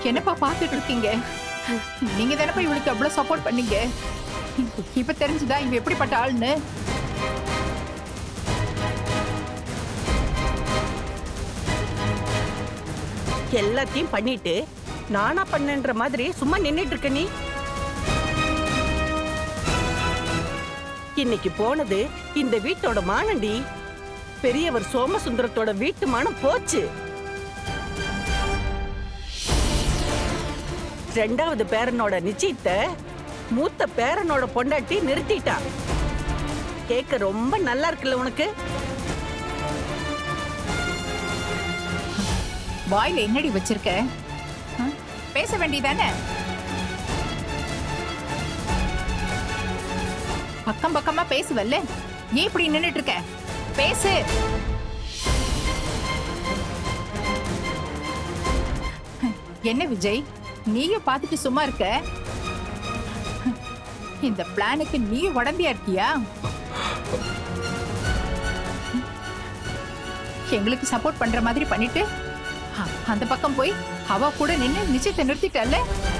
என்னப்பா பார்த்துட்டு இருக்கீங்க நீங்க தானப்பா இவளுக்கு அவ்வளவு சப்போர்ட் பண்ணீங்க இப்ப தெரிஞ்சுதா இவ எப்படிப்பட்ட ஆள்னு எல்லாத்தையும் பண்ணிட்டு நானா பண்ணேன்ற மாதிரி சும்மா நின்னுட்டு இருக்க நீ இன்னைக்கு போனது இந்த வீட்டோட மானண்டி பெரியவர் சோமசுந்தரத்தோட வீட்டு மானம் போச்சு ரெண்டாவது பேரனோட நிச்சயத்தை மூத்த பேரனோட பொண்டாட்டி நிறுத்திட்டா கேட்க ரொம்ப நல்லா இருக்குல்ல உனக்கு வாயில என்னடி வச்சிருக்க ஆ? பேச வேண்டியதானே பக்கம் பக்கமா பேசுவல்ல ஏன் இப்படி நின்னுட்டு இருக்க பேசு என்ன விஜய் நீயும் பார்த்துட்டு சும்மா இருக்க இந்த பிளானுக்கு நீயும் உடம்பியா இருக்கியா எங்களுக்கு சப்போர்ட் பண்ற மாதிரி பண்ணிட்டு அ- அந்த பக்கம் போய் அவ கூட நின்னு நிச்சயத்தை நிறுத்திட்டல்ல